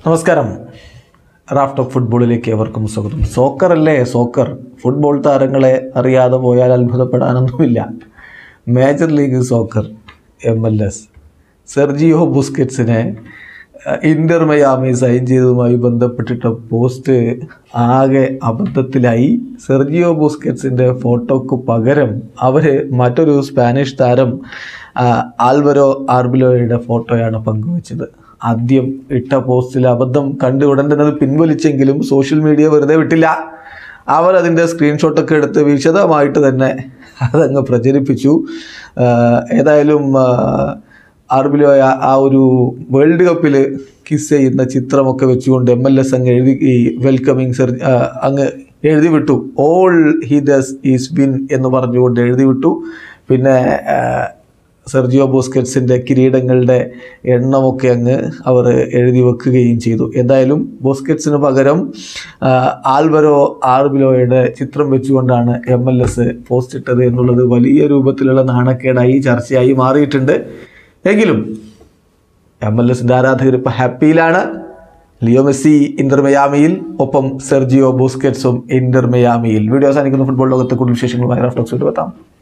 നമസ്കാരം raft of ഫുട്ബോളിലേക്ക് ഏവർക്കും സ്വാഗതം സോക്കർ അല്ലേ സോക്കർ ഫുട്ബോൾ താരങ്ങളെ അറിയാതെ പോയാൽ അത്ഭുതപ്പെടാനൊന്നുമില്ല major league soccer M L S Sergio ബുസ്കറ്റ്സിനെ അഹ്, ഇന്റർ മയാമി സൈൻ ചെയ്തതുമായി ബന്ധപ്പെട്ടിട്ട പോസ്റ്റ് ആകെ അബദ്ധത്തിലായി സെർജിയോ ബുസ്കറ്റ്സിൻ്റെ ഫോട്ടോക്ക് പകരം അവർ മറ്റൊരു സ്പാനിഷ് താരം ആ, ആൽവരോ ആർബിലോയുടെ ഫോട്ടോയാണ് പങ്കുവച്ചത് ആദ്യം ഇട്ട പോസ്റ്റിൽ അബദ്ധം കണ്ട് ഉടൻ തന്നെ അത് പിൻവലിച്ചെങ്കിലും സോഷ്യൽ മീഡിയ വെറുതെ വിട്ടില്ല അവർ അതിൻ്റെ സ്ക്രീൻഷോട്ടൊക്കെ എടുത്ത് വിശദമായിട്ട് തന്നെ അതങ്ങ് പ്രചരിപ്പിച്ചു ആഹ് ഏതായാലും ആഹ് ആർബിലോയ ആ ഒരു വേൾഡ് കപ്പിൽ കിസ് ചെയ്യുന്ന ചിത്രമൊക്കെ വെച്ചുകൊണ്ട് എം എൽ എസ് അങ്ങ് എഴുതി ഈ വെൽക്കമിങ് സെർ ആഹ് അങ്ങ് എഴുതി വിട്ടു all he does is win എന്ന് പറഞ്ഞുകൊണ്ട് എഴുതി വിട്ടു പിന്നെ ആഹ് സെർജിയോ ബോസ്കറ്റ്സിൻ്റെ കിരീടങ്ങളുടെ എണ്ണമൊക്കെ അങ്ങ് അവർ എഴുതി വെക്കുകയും ചെയ്തു എന്തായാലും ബോസ്കറ്റ്സിന് പകരം ആ, ആൽവരോ ആർബിലോയുടെ ചിത്രം വെച്ചുകൊണ്ടാണ് എം എൽ എസ് പോസ്റ്റ് ഇട്ടത് എന്നുള്ളത് വലിയ രൂപത്തിലുള്ള നാണക്കേടായി ചർച്ചയായി മാറിയിട്ടുണ്ട് എങ്കിലും എം എൽ എസിൻ്റെ ആരാധകർ ഇപ്പോൾ ഹാപ്പിയിലാണ് ലിയോ മെസ്സി ഇന്റർ മയാമിയിൽ ഒപ്പം സെർജിയോ ബോസ്കറ്റ്സും ഇന്റർ മയാമിയിൽ വീഡിയോ അവസാനിക്കുന്ന ഫുട്ബോൾ ലോകത്തെ കൂടുതൽ വിശേഷങ്ങളുമായി റഫ്ലക്സ് എത്താം